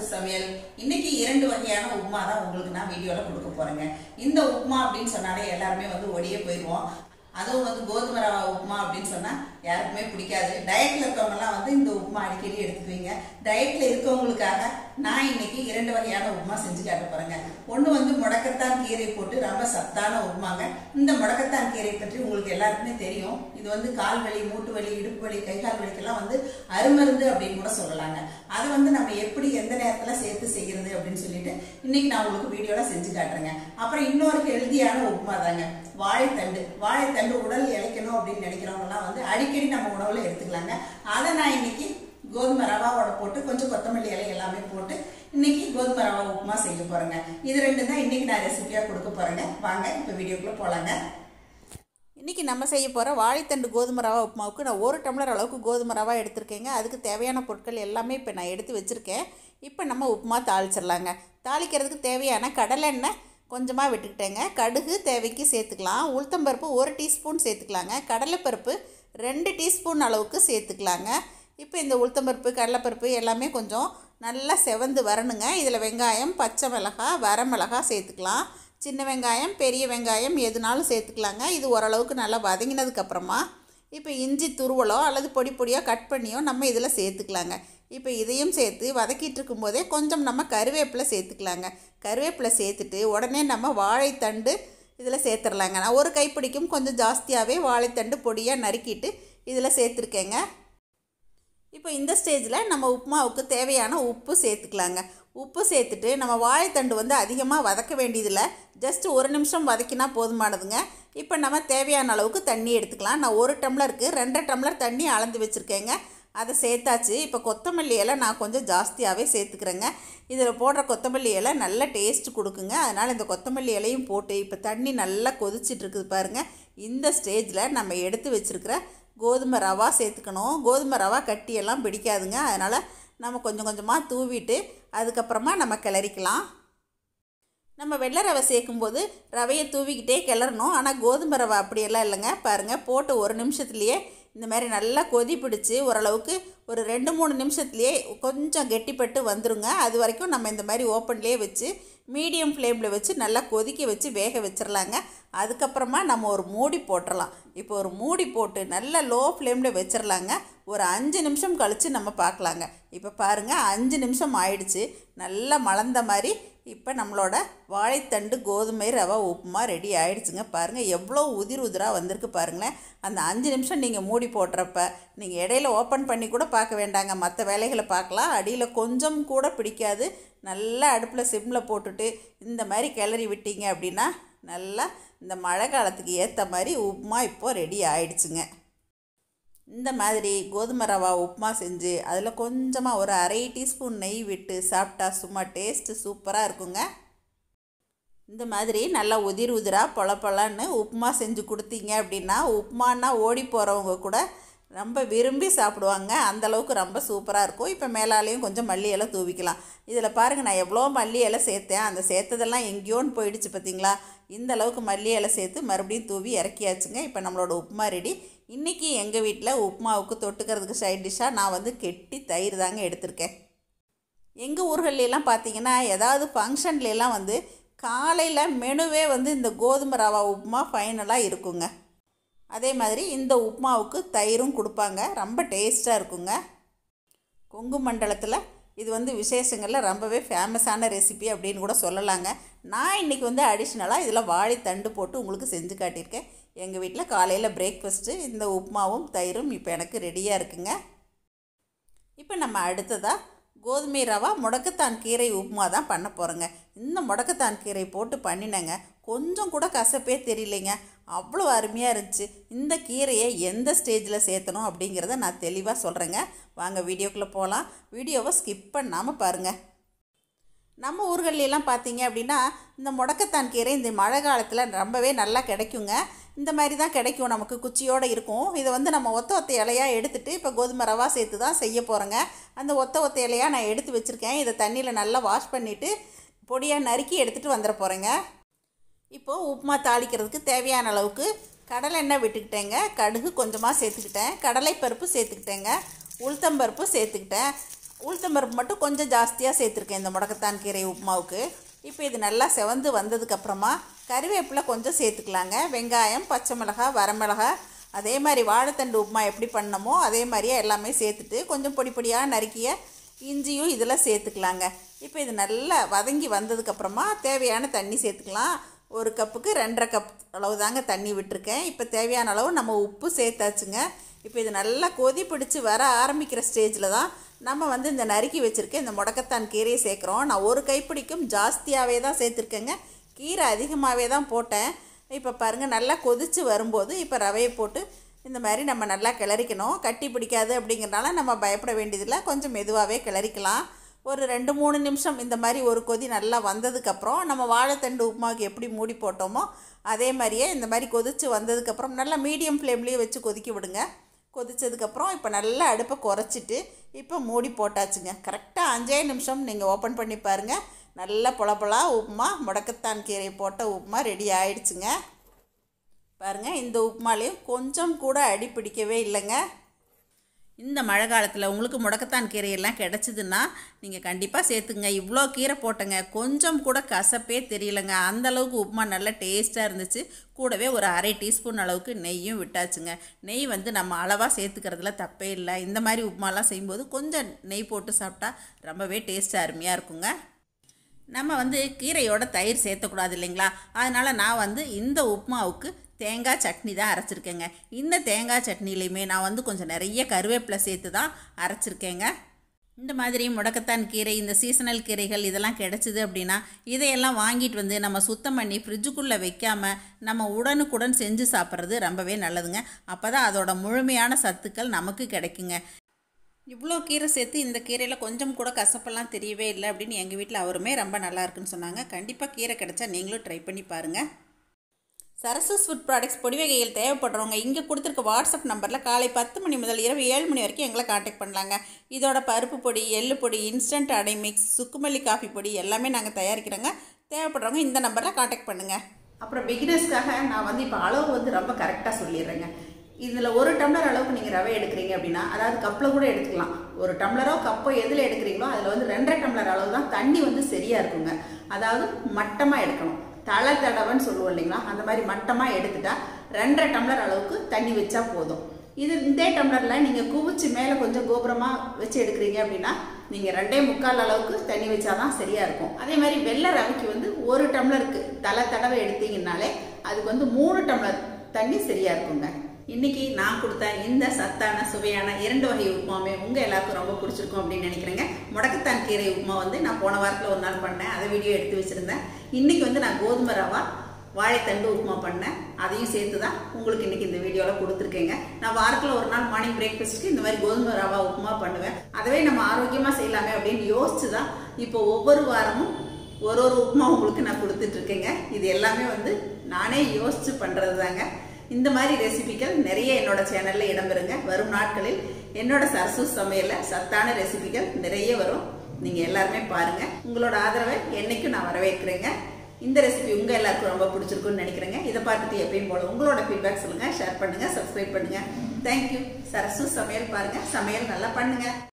சமையல் இன்னைக்கு இரண்டு வகையான உப்புமா தான் உங்களுக்கு நான் வீடியோல கொடுக்க போறேங்க இந்த உப்புமா அப்படின்னு சொன்னாலே எல்லாருமே வந்து ஒடியே போயிடுவோம் அதுவும் வந்து கோதுமை ரவா உப்புமா அப்படின்னு சொன்னா யாருக்குமே பிடிக்காது டயட்ல இருக்கவங்கலாம் வந்து இந்த உப்புமா அடிக்கடி எடுத்துக்குவீங்க டயட்ல இருக்கவங்களுக்காக நான் இன்னைக்கு இரண்டு வகையான உப்புமா செஞ்சு காட்ட போறேங்க ஒன்று வந்து முடக்கத்தான் கீரை போட்டு ரொம்ப சத்தான உப்புமாங்க இந்த முடக்கத்தான் கீரை பற்றி உங்களுக்கு எல்லாருக்குமே தெரியும் இது வந்து கால் வலி மூட்டு வலி இடுப்பு வலி கை கால் வலிக்கெல்லாம் வந்து அருமருந்து அப்படின்னு கூட சொல்லலாங்க அது வந்து நம்ம எப்படி எந்த நேரத்துல சேர்த்து செய்யறது அப்படின்னு சொல்லிட்டு இன்னைக்கு நான் உங்களுக்கு வீடியோல செஞ்சு காட்டுறேங்க அப்புறம் இன்னொரு ஹெல்தியான உப்புமா தாங்க வாழைத்தண்டு வாழைத்தண்டு உடல் இழைக்கணும் அப்படின்னு நினைக்கிறவங்கலாம் வந்து அடிக்கடி நம்ம உணவுல எடுத்துக்கலாங்க அதை நான் இன்னைக்கு கோதுமை ரவாவோட போட்டு கொஞ்சம் கொத்தமல்லி இலை எல்லாமே போட்டு இன்னைக்கு கோதுமை ரவா உப்புமா செய்ய போறேங்க இது ரெண்டு தான் இன்னைக்கு நான் ரெசிபியா கொடுக்க போறேங்க வாங்க இப்போ வீடியோக்குள்ள போலாங்க இன்றைக்கி நம்ம செய்ய போகிற வாழைத்தண்டு கோதுமை ரவா உப்புமாவுக்கு நான் ஒரு டம்ளர் அளவுக்கு கோதுமை ரவா எடுத்திருக்கேங்க அதுக்கு தேவையான பொருட்கள் எல்லாமே இப்போ நான் எடுத்து வச்சுருக்கேன் இப்போ நம்ம உப்புமா தாளிச்சிடலாங்க தாளிக்கிறதுக்கு தேவையான கடலெண்ணெய் கொஞ்சமாக விட்டுக்கிட்டேங்க கடுகு தேவைக்கு சேர்த்துக்கலாம் உளுத்தம்பருப்பு ஒரு டீஸ்பூன் சேர்த்துக்கலாங்க கடலைப்பருப்பு ரெண்டு டீஸ்பூன் அளவுக்கு சேர்த்துக்கலாங்க இப்போ இந்த உளுத்தம்பருப்பு கடலைப்பருப்பு எல்லாமே கொஞ்சம் நல்லா செவந்து வரணுங்க இதில் வெங்காயம் பச்சை மிளகாய் வரமிளகாய் சேர்த்துக்கலாம் சின்ன வெங்காயம் பெரிய வெங்காயம் எதுனாலும் சேர்த்துக்கலாங்க இது ஓரளவுக்கு நல்லா வதங்கினதுக்கப்புறமா இப்போ இஞ்சி துருவலோ அல்லது பொடி பொடியாக கட் பண்ணியோ நம்ம இதில் சேர்த்துக்கலாங்க இப்போ இதையும் சேர்த்து வதக்கிட்டு இருக்கும்போதே கொஞ்சம் நம்ம கருவேப்பிலை சேர்த்துக்கலாங்க கருவேப்பிலை சேர்த்துட்டு உடனே நம்ம வாழைத்தண்டு இதில் சேர்த்துடலாங்க நான் ஒரு கைப்பிடிக்கும் கொஞ்சம் ஜாஸ்தியாகவே வாழைத்தண்டு பொடியாக நறுக்கிட்டு இதில் சேர்த்துருக்கேங்க இப்போ இந்த ஸ்டேஜில் நம்ம உப்புமாவுக்கு தேவையான உப்பு சேர்த்துக்கலாங்க உப்பு சேர்த்துட்டு நம்ம வாழைத்தண்டு வந்து அதிகமாக வதக்க வேண்டியதில்லை ஜஸ்ட் ஒரு நிமிஷம் வதக்கினா போதுமானதுங்க இப்போ நம்ம தேவையான அளவுக்கு தண்ணி எடுத்துக்கலாம் நான் ஒரு டம்ளருக்கு ரெண்டரை டம்ளர் தண்ணி அளந்து வச்சுருக்கேங்க அதை சேர்த்தாச்சு இப்போ கொத்தமல்லி இலை நான் கொஞ்சம் ஜாஸ்தியாகவே சேர்த்துக்கிறேங்க இதில் போடுற கொத்தமல்லி இலை நல்ல டேஸ்ட் கொடுக்குங்க அதனால் இந்த கொத்தமல்லி இலையும் போட்டு இப்போ தண்ணி நல்லா கொதிச்சிட்டு இருக்குது பாருங்கள் இந்த ஸ்டேஜில் நம்ம எடுத்து வச்சுருக்கிற கோதுமை ரவா சேர்த்துக்கணும் கோதுமை ரவா கட்டியெல்லாம் பிடிக்காதுங்க அதனால் நம்ம கொஞ்சம் கொஞ்சமாக தூவிட்டு அதுக்கப்புறமா நம்ம கிளறிக்கலாம் நம்ம வெள்ளை ரவை சேர்க்கும்போது ரவையை தூவிக்கிட்டே கிளறணும் ஆனால் கோதுமை ரவை அப்படியெல்லாம் இல்லைங்க பாருங்கள் போட்டு ஒரு நிமிஷத்துலேயே இந்த மாதிரி நல்லா கொதி பிடிச்சி ஓரளவுக்கு ஒரு ரெண்டு மூணு நிமிஷத்துலேயே கொஞ்சம் கெட்டிப்பட்டு வந்துருங்க அது வரைக்கும் நம்ம இந்த மாதிரி ஓப்பன்லேயே வச்சு மீடியம் ஃப்ளேமில் வச்சு நல்லா கொதிக்க வச்சு வேக வச்சிடலாங்க அதுக்கப்புறமா நம்ம ஒரு மூடி போட்டுடலாம் இப்போ ஒரு மூடி போட்டு நல்லா லோ ஃப்ளேமில் வச்சிடலாங்க ஒரு அஞ்சு நிமிஷம் கழித்து நம்ம பார்க்கலாங்க இப்போ பாருங்கள் அஞ்சு நிமிஷம் ஆயிடுச்சு நல்லா மலர்ந்த மாதிரி இப்போ நம்மளோட வாழைத்தண்டு கோதுமை ரவா உப்புமா ரெடி ஆயிடுச்சுங்க பாருங்கள் எவ்வளோ உதிர் உதிராக வந்திருக்கு பாருங்களேன் அந்த அஞ்சு நிமிஷம் நீங்கள் மூடி போடுறப்ப நீங்கள் இடையில ஓப்பன் பண்ணி கூட பார்க்க வேண்டாங்க மற்ற வேலைகளை பார்க்கலாம் அடியில் கொஞ்சம் கூட பிடிக்காது நல்லா அடுப்பில் சிம்மில் போட்டுட்டு இந்த மாதிரி கிளறி விட்டீங்க அப்படின்னா நல்லா இந்த மழை காலத்துக்கு ஏற்ற மாதிரி உப்புமா இப்போது ரெடி ஆயிடுச்சுங்க இந்த மாதிரி கோதுமை ரவா உப்புமா செஞ்சு அதில் கொஞ்சமாக ஒரு அரை டீஸ்பூன் நெய் விட்டு சாப்பிட்டா சும்மா டேஸ்ட்டு சூப்பராக இருக்குங்க இந்த மாதிரி நல்லா உதிர் உதிராக பொல பொலன்னு உப்புமா செஞ்சு கொடுத்தீங்க அப்படின்னா உப்புமானா ஓடி போகிறவங்க கூட ரொம்ப விரும்பி சாப்பிடுவாங்க அந்தளவுக்கு ரொம்ப சூப்பராக இருக்கும் இப்போ மேலாலேயும் கொஞ்சம் மல்லி இலை தூவிக்கலாம் இதில் பாருங்கள் நான் எவ்வளோ மல்லி இலை சேர்த்தேன் அந்த சேர்த்ததெல்லாம் எங்கேயோன்னு போயிடுச்சு பார்த்தீங்களா இந்த அளவுக்கு மல்லி இலை சேர்த்து மறுபடியும் தூவி இறக்கியாச்சுங்க இப்போ நம்மளோட உப்புமா ரெடி இன்றைக்கி எங்கள் வீட்டில் உப்புமாவுக்கு தொட்டுக்கிறதுக்கு சைட் டிஷ்ஷாக நான் வந்து கெட்டி தயிர் தாங்க எடுத்திருக்கேன் எங்கள் ஊர்களெலாம் பார்த்தீங்கன்னா ஏதாவது ஃபங்க்ஷன்லாம் வந்து காலையில் மெனுவே வந்து இந்த கோதுமை ரவா உப்புமா ஃபைனலாக இருக்குங்க அதே மாதிரி இந்த உப்புமாவுக்கு தயிரும் கொடுப்பாங்க ரொம்ப டேஸ்ட்டாக இருக்குங்க கொங்கு மண்டலத்தில் இது வந்து விசேஷங்களில் ரொம்பவே ஃபேமஸான ரெசிபி அப்படின்னு கூட சொல்லலாங்க நான் இன்றைக்கி வந்து அடிஷ்னலாக இதில் வாழைத்தண்டு போட்டு உங்களுக்கு செஞ்சு காட்டியிருக்கேன் எங்கள் வீட்டில் காலையில் பிரேக்ஃபாஸ்ட்டு இந்த உப்புமாவும் தயிரும் இப்போ எனக்கு ரெடியாக இருக்குங்க இப்போ நம்ம அடுத்ததாக கோதுமை ரவா முடக்கத்தான் கீரை உப்புமா தான் பண்ண போகிறோங்க இந்த முடக்கத்தான் கீரை போட்டு பண்ணினேங்க கொஞ்சம் கூட கசப்பே தெரியலைங்க அவ்வளோ அருமையாக இருந்துச்சு இந்த கீரையை எந்த ஸ்டேஜில் சேர்த்தணும் அப்படிங்கிறத நான் தெளிவாக சொல்கிறேங்க வாங்க வீடியோக்குள்ளே போகலாம் வீடியோவை ஸ்கிப் பண்ணாமல் பாருங்கள் நம்ம ஊர்களெலாம் பார்த்தீங்க அப்படின்னா இந்த முடக்கத்தான் கீரை இந்த மழை காலத்தில் ரொம்பவே நல்லா கிடைக்குங்க இந்த மாதிரி தான் கிடைக்கும் நமக்கு குச்சியோடு இருக்கும் இதை வந்து நம்ம ஒத்த ஒத்த இலையாக எடுத்துகிட்டு இப்போ கோதுமை ரவா சேர்த்து தான் செய்ய போகிறோங்க அந்த ஒத்த ஒத்த இலையாக நான் எடுத்து வச்சுருக்கேன் இதை தண்ணியில் நல்லா வாஷ் பண்ணிவிட்டு பொடியாக நறுக்கி எடுத்துகிட்டு வந்துட போகிறேங்க இப்போது உப்புமா தாளிக்கிறதுக்கு தேவையான அளவுக்கு கடலை எண்ணெய் விட்டுக்கிட்டேங்க கடுகு கொஞ்சமாக சேர்த்துக்கிட்டேன் கடலைப்பருப்பு சேர்த்துக்கிட்டேங்க உளுத்தம்பருப்பு சேர்த்துக்கிட்டேன் உளுத்தம்பருப்பு மட்டும் கொஞ்சம் ஜாஸ்தியாக சேர்த்துருக்கேன் இந்த முடக்கத்தான் கீரை உப்புமாவுக்கு இப்போ இது நல்லா செவந்து வந்ததுக்கப்புறமா கறிவேப்பிலை கொஞ்சம் சேர்த்துக்கலாங்க வெங்காயம் பச்சை மிளகாய் வரமிளகாய் அதே மாதிரி வாழைத்தண்டு உப்புமா எப்படி பண்ணமோ அதே மாதிரியே எல்லாமே சேர்த்துட்டு கொஞ்சம் பொடி பொடியாக நறுக்கிய இஞ்சியும் இதில் சேர்த்துக்கலாங்க இப்போ இது நல்லா வதங்கி வந்ததுக்கப்புறமா தேவையான தண்ணி சேர்த்துக்கலாம் ஒரு கப்புக்கு ரெண்டரை கப் அளவு தாங்க தண்ணி விட்டுருக்கேன் இப்போ தேவையான அளவு நம்ம உப்பு சேர்த்தாச்சுங்க இப்போ இது நல்லா கொதி பிடிச்சி வர ஆரம்பிக்கிற ஸ்டேஜில் தான் நம்ம வந்து இந்த நறுக்கி வச்சுருக்க இந்த முடக்கத்தான் கீரையை சேர்க்குறோம் நான் ஒரு கைப்பிடிக்கும் ஜாஸ்தியாகவே தான் சேர்த்துருக்கேங்க கீரை அதிகமாகவே தான் போட்டேன் இப்போ பாருங்கள் நல்லா கொதித்து வரும்போது இப்போ ரவையை போட்டு இந்த மாதிரி நம்ம நல்லா கிளறிக்கணும் கட்டி பிடிக்காது அப்படிங்கிறனால நம்ம பயப்பட வேண்டியதில்லை கொஞ்சம் மெதுவாகவே கிளறிக்கலாம் ஒரு ரெண்டு மூணு நிமிஷம் இந்த மாதிரி ஒரு கொதி நல்லா வந்ததுக்கப்புறம் நம்ம வாழைத்தண்டு உப்புமாவுக்கு எப்படி மூடி போட்டோமோ அதே மாதிரியே இந்த மாதிரி கொதித்து வந்ததுக்கப்புறம் நல்லா மீடியம் ஃப்ளேம்லேயே வச்சு கொதிக்க விடுங்க கொதிச்சதுக்கப்புறம் இப்போ நல்லா அடுப்பை குறைச்சிட்டு இப்போ மூடி போட்டாச்சுங்க கரெக்டாக அஞ்சே நிமிஷம் நீங்கள் ஓப்பன் பண்ணி பாருங்கள் நல்ல பொலப்பொலா உப்புமா முடக்கத்தான் கீரை போட்ட உப்புமா ரெடி ஆயிடுச்சுங்க பாருங்கள் இந்த உப்புமாலையும் கொஞ்சம் கூட அடி பிடிக்கவே இல்லைங்க இந்த மழை காலத்தில் உங்களுக்கு முடக்கத்தான் கீரையெல்லாம் கிடச்சிதுன்னா நீங்கள் கண்டிப்பாக சேர்த்துங்க இவ்வளோ கீரை போட்டங்க கொஞ்சம் கூட கசப்பே தெரியலங்க அந்த அளவுக்கு உப்புமா நல்லா டேஸ்ட்டாக இருந்துச்சு கூடவே ஒரு அரை டீஸ்பூன் அளவுக்கு நெய்யும் விட்டாச்சுங்க நெய் வந்து நம்ம அளவாக சேர்த்துக்கிறதுல தப்பே இல்லை இந்த மாதிரி உப்புமாலாம் செய்யும்போது கொஞ்சம் நெய் போட்டு சாப்பிட்டா ரொம்பவே டேஸ்ட்டாக அருமையாக இருக்குங்க நம்ம வந்து கீரையோட தயிர் சேர்த்தக்கூடாது இல்லைங்களா அதனால் நான் வந்து இந்த உப்புமாவுக்கு தேங்காய் சட்னி தான் அரைச்சிருக்கேங்க இந்த தேங்காய் சட்னிலையுமே நான் வந்து கொஞ்சம் நிறைய கருவேப்பிலை சேர்த்து தான் அரைச்சிருக்கேங்க இந்த மாதிரி முடக்கத்தான் கீரை இந்த சீசனல் கீரைகள் இதெல்லாம் கிடச்சிது அப்படின்னா இதையெல்லாம் வாங்கிட்டு வந்து நம்ம சுத்தம் பண்ணி ஃப்ரிட்ஜுக்குள்ளே வைக்காமல் நம்ம உடனுக்குடன் செஞ்சு சாப்பிட்றது ரொம்பவே நல்லதுங்க அப்போ தான் அதோட முழுமையான சத்துக்கள் நமக்கு கிடைக்குங்க இவ்வளோ கீரை சேர்த்து இந்த கீரையில் கொஞ்சம் கூட கசப்பெல்லாம் தெரியவே இல்லை அப்படின்னு எங்கள் வீட்டில் அவருமே ரொம்ப நல்லா இருக்குன்னு சொன்னாங்க கண்டிப்பாக கீரை கிடைச்சா நீங்களும் ட்ரை பண்ணி பாருங்கள் சரசஸ் ஃபுட் ப்ராடக்ட்ஸ் பொடி வகைகள் தேவைப்படுறவங்க இங்கே கொடுத்துருக்க வாட்ஸ்அப் நம்பரில் காலை பத்து மணி முதல் இரவு ஏழு மணி வரைக்கும் எங்களை காண்டாக்ட் பண்ணலாங்க இதோட பருப்பு பொடி எள்ளு பொடி இன்ஸ்டன்ட் அடை மிக்ஸ் சுக்குமல்லி காஃபி பொடி எல்லாமே நாங்கள் தயாரிக்கிறோங்க தேவைப்படுறவங்க இந்த நம்பரில் காண்டாக்ட் பண்ணுங்கள் அப்புறம் பிகினர்ஸ்க்காக நான் வந்து இப்போ அளவு வந்து ரொம்ப கரெக்டாக சொல்லிடுறேங்க இதில் ஒரு டம்ளர் அளவுக்கு நீங்கள் ரவை எடுக்கிறீங்க அப்படின்னா அதாவது கப்பில் கூட எடுத்துக்கலாம் ஒரு டம்ளரோ கப்போ எதில் எடுக்கிறீங்களோ அதில் வந்து ரெண்டரை டம்ளர் அளவு தான் தண்ணி வந்து சரியாக இருக்குங்க அதாவது மட்டமாக எடுக்கணும் தலை தடவைன்னு சொல்லுவோம் இல்லைங்களா அந்த மாதிரி மட்டமாக எடுத்துட்டா ரெண்டரை டம்ளர் அளவுக்கு தண்ணி வச்சா போதும் இது இந்த டம்ளரில் நீங்கள் குவிச்சு மேலே கொஞ்சம் கோபுரமாக வச்சு எடுக்கிறீங்க அப்படின்னா நீங்கள் ரெண்டே முக்கால் அளவுக்கு தண்ணி வச்சாதான் சரியாக இருக்கும் அதே மாதிரி வெள்ளை ரவைக்கு வந்து ஒரு டம்ளருக்கு தலை தடவை எடுத்தீங்கன்னாலே அதுக்கு வந்து மூணு டம்ளர் தண்ணி சரியாக இருக்குங்க இன்னைக்கு நான் கொடுத்த இந்த சத்தான சுவையான இரண்டு வகை உப்புமாவே உங்கள் எல்லாருக்கும் ரொம்ப பிடிச்சிருக்கும் அப்படின்னு நினைக்கிறேங்க முடக்கத்தான் கீரை உப்புமா வந்து நான் போன வாரத்தில் ஒரு நாள் பண்ணேன் அதை வீடியோ எடுத்து வச்சுருந்தேன் இன்னைக்கு வந்து நான் கோதுமை ரவா வாழைத்தண்டு உப்புமா பண்ணேன் அதையும் சேர்த்து தான் உங்களுக்கு இன்னைக்கு இந்த வீடியோவில் கொடுத்துருக்கேங்க நான் வாரத்தில் ஒரு நாள் மார்னிங் பிரேக்ஃபாஸ்ட்டுக்கு இந்த மாதிரி கோதுமை ரவா உப்புமா பண்ணுவேன் அதவே நம்ம ஆரோக்கியமாக செய்யலாமே அப்படின்னு யோசிச்சு தான் இப்போ ஒவ்வொரு வாரமும் ஒரு ஒரு உப்புமா உங்களுக்கு நான் கொடுத்துட்டு இருக்கேங்க இது எல்லாமே வந்து நானே யோசிச்சு பண்ணுறது தாங்க இந்த மாதிரி ரெசிபிகள் நிறைய என்னோட சேனல்ல இடம்பெறுங்க வரும் நாட்களில் என்னோட சரசு சமையல்ல சத்தான ரெசிபிகள் நிறைய வரும் நீங்க எல்லாருமே பாருங்க உங்களோட ஆதரவை என்னைக்கும் நான் வரவேற்கிறேங்க இந்த ரெசிபி உங்க எல்லாருக்கும் ரொம்ப பிடிச்சிருக்கும்னு நினைக்கிறேங்க இதை பார்த்துட்டு எப்பயும் போல உங்களோட ஃபீட்பேக் சொல்லுங்க ஷேர் பண்ணுங்க சப்ஸ்கிரைப் பண்ணுங்க தேங்க்யூ சரசு சமையல் பாருங்க சமையல் நல்லா பண்ணுங்க